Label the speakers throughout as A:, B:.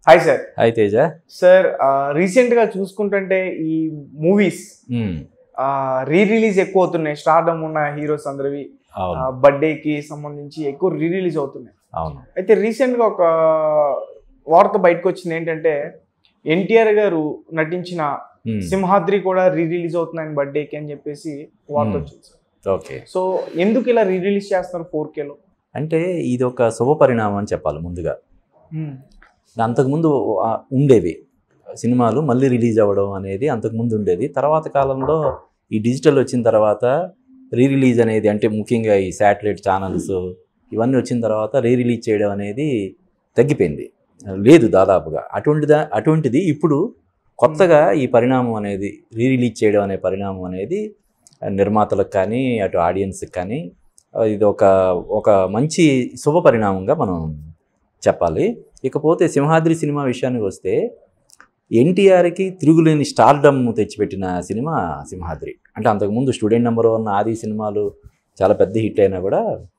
A: Hi sir
B: hi Teja
A: sir recent గా చూసుకుంటుంటే ఈ మూవీస్
B: ఉమ్,
A: రీ రిలీజ్ ఎక్కువ అవుతున్నాయి స్టార్డమ్ ఉన్న హీరోస్ అందరివి
B: అవును
A: బర్త్డే కి సంబంధించి ఎక్కువ రీ రిలీజ్ అవుతున్నాయి
B: అవును
A: అయితే రీసెంట్ గా ఒక వార్త బయటకు వచ్చింది ఏంటంటే ఎన్టీఆర్ గారు నటించిన
B: ఉమ్,
A: సింహాద్రి కూడా రీ రిలీజ్ అవుతున్నాయని బర్త్డేకి అని చెప్పేసి వార్త
B: Hmm.
A: వచ్చింది సార్
B: ఓకే
A: సో ఎందుకు ఇలా రీ రిలీజ్ చేస్తున్నారు ఫోర్ కేలో
B: అంటే ఇది ఒక శుభ పరిణామం అని చెప్పాలి ముందుగా అంతకుముందు ఆ, ఉండేవి సినిమాలు మళ్ళీ రిలీజ్ అవ్వడం అనేది అంతకుముందు ఉండేది తర్వాత కాలంలో ఈ డిజిటల్ వచ్చిన తర్వాత రీ రిలీజ్ అనేది అంటే ముఖ్యంగా ఈ శాటిలైట్ ఛానల్స్ ఇవన్నీ వచ్చిన తర్వాత రీ రిలీజ్ చేయడం అనేది తగ్గిపోయింది లేదు దాదాపుగా అటువంటిదా అటువంటిది ఇప్పుడు కొత్తగా ఈ పరిణామం అనేది రీ రిలీజ్ చేయడం అనే పరిణామం అనేది నిర్మాతలకు కానీ అటు ఆడియన్స్కి కానీ ఆ, ఇది ఒక ఒక మంచి శుభ పరిణామంగా మనం చెప్పాలి ఇకపోతే సింహాద్రి సినిమా విషయానికి వస్తే ఎన్టీఆర్కి తిరుగులేని స్టార్డమ్ తెచ్చిపెట్టిన సినిమా సింహాద్రి అంటే అంతకుముందు స్టూడెంట్ నెంబర్ వన్ ఆది సినిమాలు చాలా పెద్ద హిట్ అయినా కూడా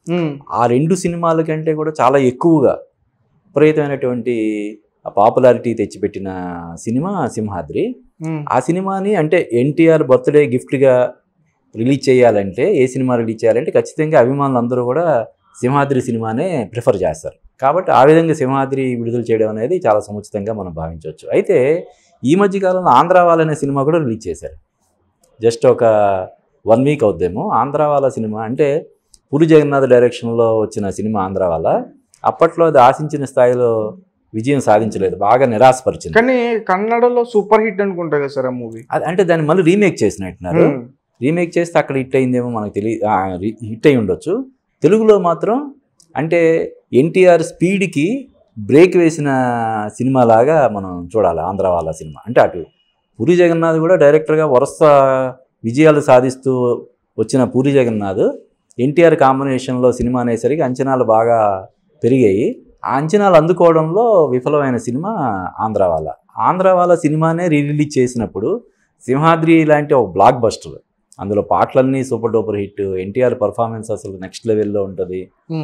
B: ఆ రెండు సినిమాల కంటే కూడా చాలా ఎక్కువగా విపరీతమైనటువంటి పాపులారిటీ తెచ్చిపెట్టిన సినిమా సింహాద్రి ఆ సినిమాని అంటే ఎన్టీఆర్ బర్త్డే గిఫ్ట్గా రిలీజ్ చేయాలంటే ఏ సినిమా రిలీజ్ చేయాలంటే ఖచ్చితంగా అభిమానులు అందరూ కూడా సింహాద్రి సినిమానే ప్రిఫర్ చేస్తారు కాబట్టి ఆ విధంగా సింహాద్రి విడుదల చేయడం అనేది చాలా సముచితంగా మనం భావించవచ్చు అయితే ఈ మధ్య కాలంలో ఆంధ్ర వాళ్ళ అనే సినిమా కూడా రిలీజ్ చేశారు జస్ట్ ఒక వన్ వీక్ అవుద్దేమో ఆంధ్ర వాళ్ళ సినిమా అంటే పూరి జగన్నాథ్ డైరెక్షన్లో వచ్చిన సినిమా ఆంధ్ర వాళ్ళ అప్పట్లో అది ఆశించిన స్థాయిలో విజయం సాధించలేదు బాగా నిరాశపరిచింది
A: కానీ కన్నడలో సూపర్ హిట్ అనుకుంటా కదా సార్ ఆ మూవీ
B: అది- అంటే దాన్ని మళ్ళీ రీమేక్ చేసినట్టున్నారు రీమేక్ చేస్తే అక్కడ హిట్ అయిందేమో మనకు తెలియ హిట్ అయి ఉండొచ్చు తెలుగులో మాత్రం అంటే ఎన్టీఆర్ స్పీడ్కి బ్రేక్ వేసిన సినిమా లాగా మనం చూడాలి ఆంధ్ర వాళ్ళ సినిమా అంటే అటు పూరి జగన్నాథ్ కూడా డైరెక్టర్గా వరుస విజయాలు సాధిస్తూ వచ్చిన పూరి జగన్నాథ్ ఎన్టీఆర్ కాంబినేషన్లో సినిమా అనేసరికి అంచనాలు బాగా పెరిగాయి ఆ అంచనాలు అందుకోవడంలో విఫలమైన సినిమా ఆంధ్ర వాళ్ళ ఆంధ్ర వాళ్ళ సినిమానే రీ రిలీజ్ చేసినప్పుడు సింహాద్రి లాంటి ఒక బ్లాక్ బస్టర్ అందులో పాటలన్నీ super duper hit NTR performance అసలు నెక్స్ట్ లెవెల్లో ఉంటుంది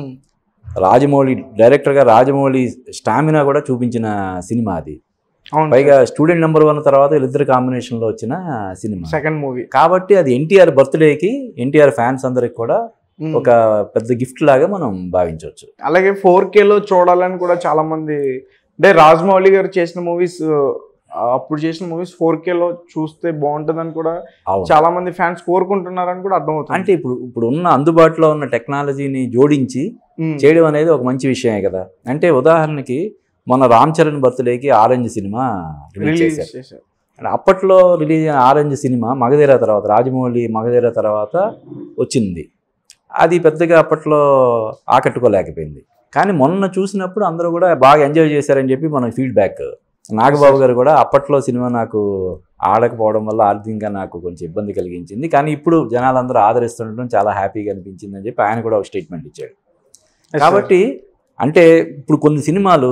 B: రాజమౌళి డైరెక్టర్గా రాజమౌళి స్టామినా కూడా చూపించిన సినిమా అది
A: అవును
B: పైగా స్టూడెంట్ నెంబర్ వన్ తర్వాత వీళ్ళిద్దరు కాంబినేషన్లో వచ్చిన సినిమా
A: సెకండ్ మూవీ
B: కాబట్టి అది ఎన్టీఆర్ బర్త్డేకి ఎన్టీఆర్ ఫ్యాన్స్ అందరికి కూడా ఒక పెద్ద గిఫ్ట్ లాగా మనం భావించవచ్చు
A: అలాగే ఫోర్ కేలో చూడాలని కూడా చాలా మంది అంటే రాజమౌళి గారు చేసిన మూవీస్ అప్పుడు చేసిన మూవీస్ ఫోర్ కేలో చూస్తే బాగుంటుందని కూడా
B: అవును
A: చాలా మంది ఫ్యాన్స్ కోరుకుంటున్నారని కూడా అర్థమవుతుంది
B: అంటే ఇప్పుడు ఇప్పుడు ఉన్న అందుబాటులో ఉన్న టెక్నాలజీని జోడించి
A: ఉమ్.
B: చేయడం అనేది ఒక మంచి విషయమే కదా అంటే ఉదాహరణకి మన రామ్ చరణ్ బర్త్డేకి ఆరెంజ్ సినిమా రిలీజ్
A: రిలీజ్
B: చేశారు
A: చేశారు
B: అంటే అప్పట్లో రిలీజ్ అయిన ఆరెంజ్ సినిమా మగధీర తర్వాత రాజమౌళి మగధీర తర్వాత వచ్చింది అది పెద్దగా అప్పట్లో ఆకట్టుకోలేకపోయింది కానీ మొన్న చూసినప్పుడు అందరూ కూడా బాగా ఎంజాయ్ చేశారని చెప్పి మనకు ఫీడ్బ్యాక్ నాగబాబు గారు కూడా అప్పట్లో సినిమా నాకు ఆడకపోవడం వల్ల ఆర్థికంగా నాకు కొంచెం ఇబ్బంది కలిగించింది కానీ ఇప్పుడు జనాలందరూ ఆదరిస్తుండడం చాలా హ్యాపీగా అనిపించింది అని చెప్పి ఆయన కూడా ఒక స్టేట్మెంట్ ఇచ్చాడు కాబట్టి అంటే ఇప్పుడు కొన్ని సినిమాలు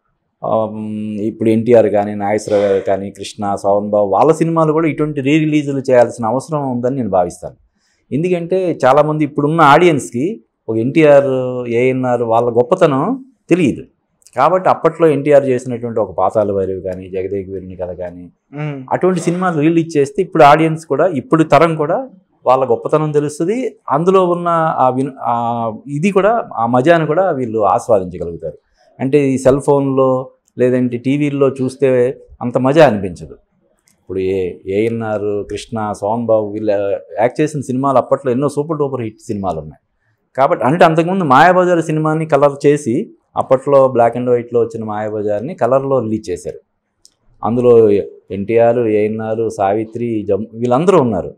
B: ఆమ్, ఇప్పుడు ఎన్టీఆర్ కానీ నాగేశ్వరరావు గారు కానీ కృష్ణ సోహన్ బాబు వాళ్ళ సినిమాలు కూడా ఇటువంటి రీ రిలీజులు చేయాల్సిన అవసరం ఉందని నేను భావిస్తాను ఎందుకంటే చాలామంది ఇప్పుడున్న ఆడియన్స్కి ఒక ఎన్టీఆర్ ఏఎన్ఆర్ వాళ్ళ గొప్పతనం తెలియదు కాబట్టి అప్పట్లో ఎన్టీఆర్ చేసినటువంటి ఒక పాతాల వైరవి కానీ జగదేవి వీరుని కథ కానీ
A: ఉమ్.
B: అటువంటి సినిమాలు రిలీజ్ చేస్తే ఇప్పుడు ఆడియన్స్ కూడా ఇప్పుడు తరం కూడా వాళ్ళ గొప్పతనం తెలుస్తుంది అందులో ఉన్న ఆ విన్ ఆ ఇది కూడా ఆ మజాను కూడా వీళ్ళు ఆస్వాదించగలుగుతారు అంటే ఈ సెల్ ఫోన్లో లేదంటే టీవీల్లో చూస్తే అంత మజా అనిపించదు ఇప్పుడు ఏ ఏఎన్ఆర్ కృష్ణ సోహన్ బాబు వీళ్ళు యాక్ట్ చేసిన సినిమాలు అప్పట్లో ఎన్నో సూపర్ డూపర్ హిట్ సినిమాలు ఉన్నాయి కాబట్టి అంటే అంతకుముందు మాయాబజార్ సినిమాని కలర్ చేసి అప్పట్లో బ్లాక్ అండ్ వైట్లో వచ్చిన మాయాబజార్ని కలర్లో రిలీజ్ చేశారు అందులో ఎన్టీఆర్ ఏఎన్ఆర్ సావిత్రి జమ్ వీళ్ళందరూ ఉన్నారు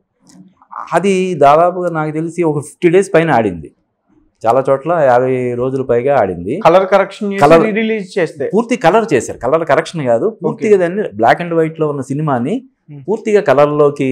B: అది దాదాపుగా నాకు తెలిసి ఒక ఫిఫ్టీ డేస్ పైన ఆడింది చాలా చోట్ల యాభై రోజుల పైగా ఆడింది
A: కలర్ కరెక్షన్
B: Colour-
A: చేసి రిలీజ్ చేస్తే
B: పూర్తి కలర్ చేశారు కలర్ కరెక్షన్ కాదు పూర్తిగా దాన్ని బ్లాక్ అండ్ వైట్ లో ఉన్న సినిమాని
A: Hmm.
B: పూర్తిగా కలర్లోకి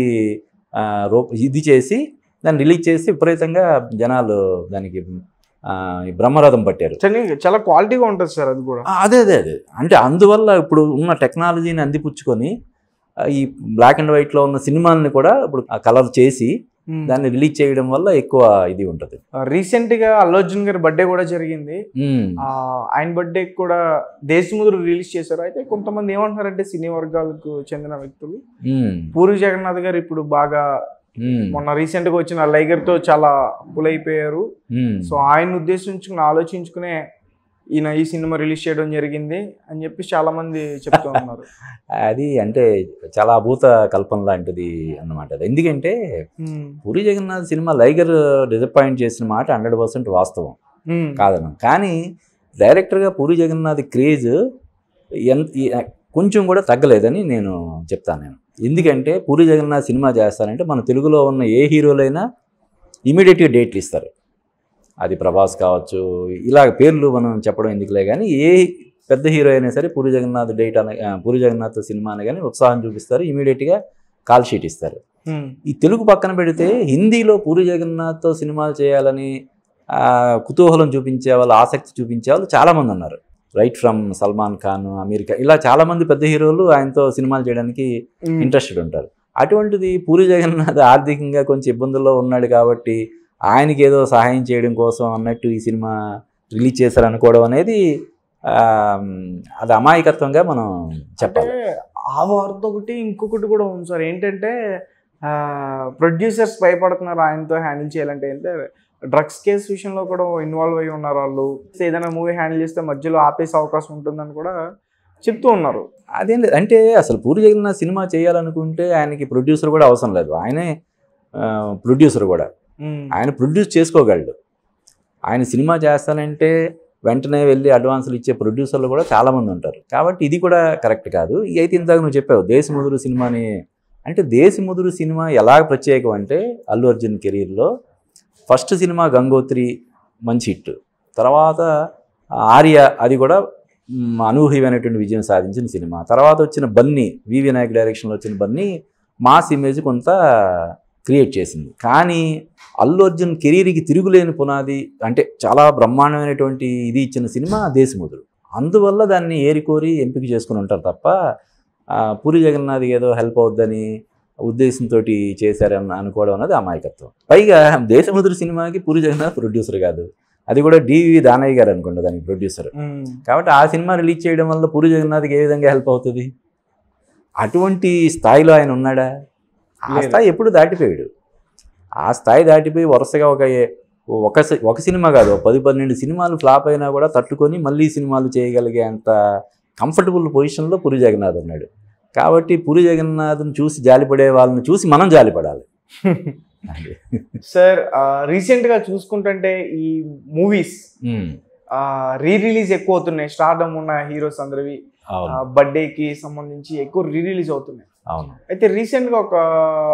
B: ఇది చేసి దాన్ని రిలీజ్ చేసి విపరీతంగా జనాలు దానికి ఆ, ఈ బ్రహ్మరథం పట్టారు
A: చాలా- చాలా క్వాలిటీగా ఉంటుంది సార్ అది కూడా
B: ఆ, అదే అదే అదే అంటే అందువల్ల ఇప్పుడు ఉన్న టెక్నాలజీని అందిపుచ్చుకొని ఆ, ఈ బ్లాక్ అండ్ వైట్లో ఉన్న సినిమాలని కూడా ఇప్పుడు కలర్ చేసి దాన్ని రిలీజ్ చేయడం వల్ల ఎక్కువ ఇది ఉంటుంది
A: రీసెంట్ గా అల్లు అర్జున్ గారి బర్త్డే కూడా జరిగింది ఆ, ఆయన బర్త్డే కూడా దేశముద్రు రిలీజ్ చేశారు అయితే కొంతమంది ఏమంటున్నారంటే సినీ వర్గాలకు చెందిన వ్యక్తులు పూరి జగన్నాథ్ గారు ఇప్పుడు బాగా మొన్న రీసెంట్ గా వచ్చిన లైగర్ తో చాలా పులైపోయారు సో ఆయన ఉద్దేశించుకుని ఆలోచించుకునే ఈయన ఈ సినిమా రిలీజ్ చేయడం జరిగింది అని చెప్పి చాలా మంది చెప్తూ ఉన్నారు
B: అది అంటే చాలా అభూత కల్పన లాంటిది అన్నమాట అది ఎందుకంటే
A: ఉమ్,
B: పూరి జగన్నాథ్ సినిమా లైగర్ డిసప్పాయింట్ చేసిన మాట హండ్రెడ్ పర్సెంట్ వాస్తవం
A: ఉమ్,
B: కాదను కానీ డైరెక్టర్గా పూరి జగన్నాథ్ క్రేజ్ ఎంత కొంచెం కూడా తగ్గలేదని నేను చెప్తాను నేను ఎందుకంటే పూరి జగన్నాథ్ సినిమా చేస్తారంటే మన తెలుగులో ఉన్న ఏ హీరోలైనా ఇమీడియట్గా డేట్లు ఇస్తారు అది ప్రభాస్ కావచ్చు ఇలా పేర్లు మనం చెప్పడం ఎందుకులే కానీ ఏ పెద్ద హీరో అయినా సరే పూరి జగన్నాథ్ డేట్ అన ఆ, పూరి జగన్నాథ్ సినిమా అనగానే ఉత్సాహం చూపిస్తారు ఇమీడియట్గా కాల్ షీట్ ఇస్తారు
A: ఉమ్,
B: ఈ తెలుగు పక్కన పెడితే హిందీలో పూరి జగన్నాథ్తో సినిమాలు చేయాలని ఆ, కుతూహలం చూపించే వాళ్ళు ఆసక్తి చూపించే వాళ్ళు చాలామంది ఉన్నారు రైట్ ఫ్రమ్ సల్మాన్ ఖాన్ అమీర్ ఖాన్ ఇలా చాలామంది పెద్ద హీరోలు ఆయనతో సినిమాలు చేయడానికి
A: ఉమ్,
B: ఇంట్రెస్టెడ్ ఉంటారు అటువంటిది పూరి జగన్నాథ్ ఆర్థికంగా కొంచెం ఇబ్బందుల్లో ఉన్నాడు కాబట్టి ఆయనకి ఏదో సహాయం చేయడం కోసం అన్నట్టు ఈ సినిమా రిలీజ్ చేశారు అనుకోవడం అనేది ఆ, అది అమాయకత్వంగా మనం
A: అంటే
B: చెప్పాలి
A: ఆ వార్త ఒకటి ఇంకొకటి కూడా ఉంది సార్ ఏంటంటే ప్రొడ్యూసర్స్ భయపడుతున్నారు ఆయనతో హ్యాండిల్ చేయాలంటే అంటే డ్రగ్స్ కేసు విషయంలో కూడా ఇన్వాల్వ్ అయి ఉన్నారు వాళ్ళు ఏదైనా మూవీ హ్యాండిల్ చేస్తే మధ్యలో ఆపేసే అవకాశం ఉంటుందని కూడా చెప్తూ ఉన్నారు
B: అదేం లేదు అంటే అసలు పూరి జగన్నాథ్ సినిమా చేయాలనుకుంటే ఆయనకి ప్రొడ్యూసర్ కూడా అవసరం లేదు ఆయనే ప్రొడ్యూసర్ కూడా
A: ఉమ్,
B: ఆయన ప్రొడ్యూస్ చేసుకోగలడు ఆయన సినిమా చేస్తానంటే వెంటనే వెళ్ళి అడ్వాన్సులు ఇచ్చే ప్రొడ్యూసర్లు కూడా చాలామంది ఉంటారు కాబట్టి ఇది కూడా కరెక్ట్ కాదు ఇక అయితే ఇందాక నువ్వు చెప్పావు దేశముదురు సినిమాని అంటే దేశముదురు సినిమా ఎలా ప్రత్యేకం అంటే అల్లు అర్జున్ కెరీర్లో ఫస్ట్ సినిమా గంగోత్రి మంచి హిట్ తర్వాత ఆర్య అది కూడా మ్, అనూహ్యమైనటువంటి విజయం సాధించిన సినిమా తర్వాత వచ్చిన బన్నీ వి వినాయక్ డైరెక్షన్లో వచ్చిన బన్నీ మాస్ ఇమేజ్ కొంత క్రియేట్ చేసింది కానీ అల్లు అర్జున్ కెరీర్కి తిరుగులేని పునాది అంటే చాలా బ్రహ్మాండమైనటువంటి ఇది ఇచ్చిన సినిమా దేశముదురు అందువల్ల దాన్ని ఏరికోరి ఎంపిక చేసుకుని ఉంటారు తప్ప ఆ, పూరి జగన్నాథ్ ఏదో హెల్ప్ అవుద్దని ఉద్దేశంతో చేశారని అనుకోవడం అనేది అమాయకత్వం పైగా దేశముదురు సినిమాకి పూరి జగన్నాథ్ ప్రొడ్యూసర్ కాదు అది కూడా డివి దానయ్య గారు అనుకుంటా దానికి ప్రొడ్యూసర్
A: ఉమ్,
B: కాబట్టి ఆ సినిమా రిలీజ్ చేయడం వల్ల పూరి జగన్నాథ్కి ఏ విధంగా హెల్ప్ అవుతుంది అటువంటి స్థాయిలో ఆయన ఉన్నాడా ఆ
A: లేదు.
B: స్థాయి ఎప్పుడు దాటిపోయాడు ఆ స్థాయి దాటిపోయి వరుసగా ఒక ఏ- ఒక సి- ఒక సినిమా కాదు ఒక పది పన్నెండు సినిమాలు ఫ్లాప్ అయినా కూడా తట్టుకొని మళ్ళీ సినిమాలు చేయగలిగే అంత కంఫర్టబుల్ పొజిషన్లో పూరి జగన్నాథ్ ఉన్నాడు కాబట్టి పూరి జగన్నాథ్ని చూసి జాలిపడే వాళ్ళని చూసి మనం జాలిపడాలి అది.
A: సార్ రీసెంట్ గా చూసుకుంటుంటే ఈ మూవీస్
B: ఉమ్,
A: రీ రిలీజ్ ఎక్కువ అవుతున్నాయి స్టార్డమ్ ఉన్న హీరోస్ అందరివి
B: అవును
A: బర్త్డే కి సంబంధించి ఎక్కువ రీ రిలీజ్ అవుతున్నాయి
B: అవును
A: అయితే రీసెంట్ గా ఒక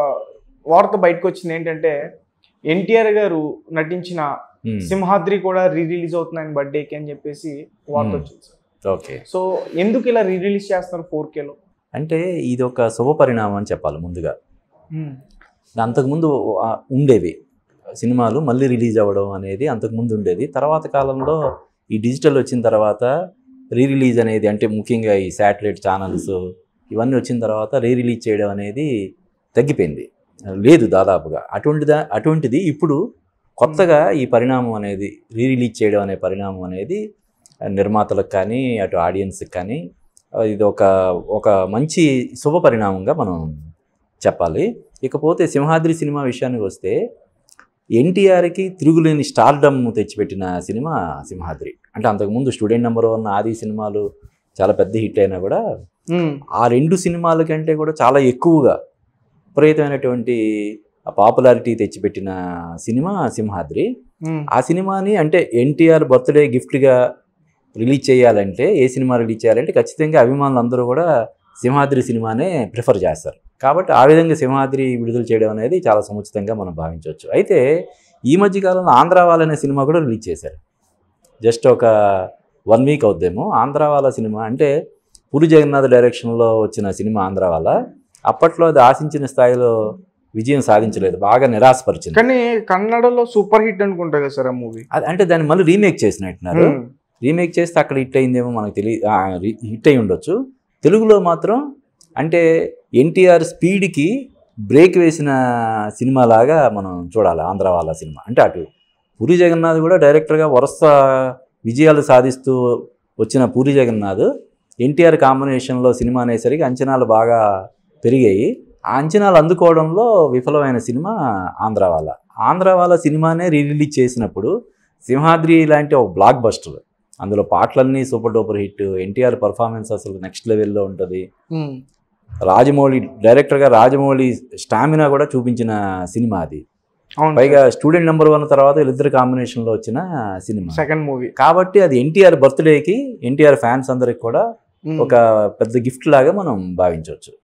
A: వార్త బయటకు వచ్చింది ఏంటంటే ఎన్టీఆర్ గారు నటించిన
B: ఉమ్,
A: సింహాద్రి కూడా రీ రిలీజ్ అవుతున్నాయి బర్త్డేకి అని చెప్పేసి వార్త
B: Hmm.
A: వచ్చింది సార్
B: ఓకే
A: సో ఎందుకు ఇలా రీ రిలీజ్ చేస్తున్నారు ఫోర్ కేలో
B: అంటే ఇది ఒక శుభ పరిణామం అని చెప్పాలి ముందుగా అంతకుముందు ఆ, ఉండేవి సినిమాలు మళ్ళీ రిలీజ్ అవ్వడం అనేది అంతకుముందు ఉండేది తర్వాత కాలంలో ఈ డిజిటల్ వచ్చిన తర్వాత రీ రిలీజ్ అనేది అంటే ముఖ్యంగా ఈ శాటిలైట్ ఛానల్స్ ఇవన్నీ వచ్చిన తర్వాత రీ రిలీజ్ చేయడం అనేది తగ్గిపోయింది లేదు దాదాపుగా అటువంటిదా అటువంటిది ఇప్పుడు కొత్తగా ఈ పరిణామం అనేది రీ రిలీజ్ చేయడం అనే పరిణామం అనేది నిర్మాతలకు కానీ అటు ఆడియన్స్కి కానీ ఆ, ఇది ఒక ఒక మంచి శుభ పరిణామంగా మనం చెప్పాలి ఇకపోతే సింహాద్రి సినిమా విషయానికి వస్తే ఎన్టీఆర్కి తిరుగులేని స్టార్డమ్ తెచ్చిపెట్టిన సినిమా సింహాద్రి అంటే అంతకుముందు స్టూడెంట్ నెంబర్ వన్ ఆది సినిమాలు చాలా పెద్ద హిట్ అయినా కూడా ఆ రెండు సినిమాల కంటే కూడా చాలా ఎక్కువగా విపరీతమైనటువంటి పాపులారిటీ తెచ్చిపెట్టిన సినిమా సింహాద్రి ఆ సినిమాని అంటే ఎన్టీఆర్ బర్త్డే గిఫ్ట్గా రిలీజ్ చేయాలంటే ఏ సినిమా రిలీజ్ చేయాలంటే ఖచ్చితంగా అభిమానులు అందరూ కూడా సింహాద్రి సినిమానే ప్రిఫర్ చేస్తారు కాబట్టి ఆ విధంగా సింహాద్రి విడుదల చేయడం అనేది చాలా సముచితంగా మనం భావించవచ్చు అయితే ఈ మధ్య కాలంలో ఆంధ్ర వాళ్ళ అనే సినిమా కూడా రిలీజ్ చేశారు జస్ట్ ఒక వన్ వీక్ అవుద్దేమో ఆంధ్ర వాళ్ళ సినిమా అంటే పూరి జగన్నాథ్ డైరెక్షన్లో వచ్చిన సినిమా ఆంధ్ర వాళ్ళ అప్పట్లో అది ఆశించిన స్థాయిలో విజయం సాధించలేదు బాగా నిరాశపరిచింది
A: కానీ కన్నడలో సూపర్ హిట్ అనుకుంటా కదా సార్ ఆ మూవీ
B: అది అంటే దాన్ని మళ్ళీ రీమేక్ చేసినట్టున్నారు రీమేక్ చేస్తే అక్కడ హిట్ అయిందేమో మనకు తెలియ హిట్ అయి ఉండొచ్చు తెలుగులో మాత్రం అంటే ఎన్టీఆర్ స్పీడ్కి బ్రేక్ వేసిన సినిమా లాగా మనం చూడాలి ఆంధ్ర వాళ్ళ సినిమా అంటే అటు పూరి జగన్నాథ్ కూడా డైరెక్టర్గా వరుస విజయాలు సాధిస్తూ వచ్చిన పూరి జగన్నాథ్ ఎన్టీఆర్ కాంబినేషన్లో సినిమా అనేసరికి అంచనాలు బాగా పెరిగాయి ఆ అంచనాలు అందుకోవడంలో విఫలమైన సినిమా ఆంధ్ర వాళ్ళ ఆంధ్ర వాళ్ళ సినిమానే రీ రిలీజ్ చేసినప్పుడు సింహాద్రి లాంటి ఒక బ్లాక్ బస్టర్ అందులో పాటలన్నీ super duper hit NTR performance అసలు నెక్స్ట్ లెవెల్లో ఉంటుంది
A: ఉమ్.
B: రాజమౌళి డైరెక్టర్గా రాజమౌళి స్టామినా కూడా చూపించిన సినిమా అది
A: అవును
B: పైగా స్టూడెంట్ నెంబర్ వన్ తర్వాత వీళ్ళిద్దరు కాంబినేషన్లో వచ్చిన సినిమా
A: సెకండ్ మూవీ
B: కాబట్టి అది ఎన్టీఆర్ బర్త్డేకి ఎన్టీఆర్ ఫ్యాన్స్ అందరికి కూడా ఒక పెద్ద గిఫ్ట్ లాగా మనం భావించవచ్చు